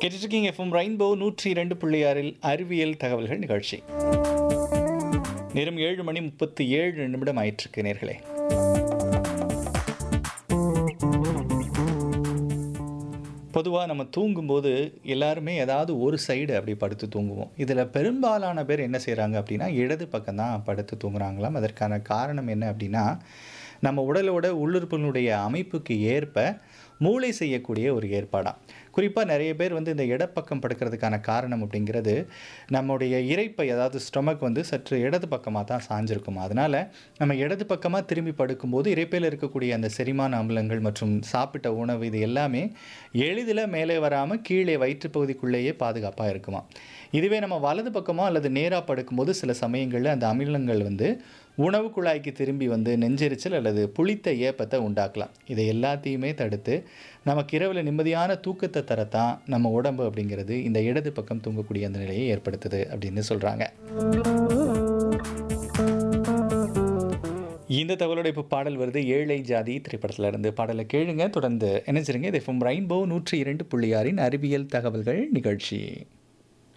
கேட்டுட்ருக்கீங்க FM rainbow நூற்றி இரண்டு புள்ளி ஆறில் அறிவியல் தகவல்கள் நிகழ்ச்சி நேரம் ஏழு மணி முப்பத்தி ஏழு நிமிடம் ஆயிட்டிருக்கு நேர்களே பொதுவாக நம்ம தூங்கும்போது எல்லாருமே ஏதாவது ஒரு சைடு அப்படி படுத்து தூங்குவோம் இதில் பெரும்பாலான பேர் என்ன செய்கிறாங்க அப்படின்னா இடது பக்கம் தான் படுத்து தூங்குறாங்களாம் அதற்கான காரணம் என்ன அப்படின்னா நம்ம உடலோட உள்ளுறுப்புகளுடைய அமைப்புக்கு ஏற்ப மூளை செய்யக்கூடிய ஒரு ஏற்பாடாம் குறிப்பாக நிறைய பேர் வந்து இந்த இடப்பக்கம் படுக்கிறதுக்கான காரணம் அப்படிங்கிறது நம்முடைய இறைப்பை அதாவது ஸ்டொமக் வந்து சற்று இடது பக்கமாக தான் சாஞ்சிருக்கும் அதனால் நம்ம இடது பக்கமாக திரும்பி படுக்கும்போது இறைப்பையில் இருக்கக்கூடிய அந்த செரிமான அமிலங்கள் மற்றும் சாப்பிட்ட உணவு இது எல்லாமே எளிதில் மேலே வராமல் கீழே வயிற்றுப்பகுதிக்குள்ளேயே பாதுகாப்பாக இருக்குமா இதுவே நம்ம வலது பக்கமோ அல்லது நேராக படுக்கும்போது சில சமயங்களில் அந்த அமிலங்கள் வந்து உணவு குழாய்க்கு திரும்பி வந்து நெஞ்செரிச்சல் அல்லது புளித்த ஏப்பத்தை உண்டாக்கலாம் இதை எல்லாத்தையுமே தடுத்து நமக்கு இரவில் நிம்மதியான தூக்கத்தை தரத்தான் நம்ம உடம்பு அப்படிங்கிறது இந்த இடது பக்கம் தூங்கக்கூடிய அந்த நிலையை ஏற்படுத்துது அப்படின்னு சொல்கிறாங்க இந்த தகவலோட இப்போ பாடல் வருது ஏழை ஜாதி திரைப்படத்தில் இருந்து பாடலை கேளுங்க தொடர்ந்து நினைச்சிருங்க இது எஃப்எம் ரெயின்போ நூற்றி இரண்டு புள்ளி ஆறின் அறிவியல் தகவல்கள் நிகழ்ச்சி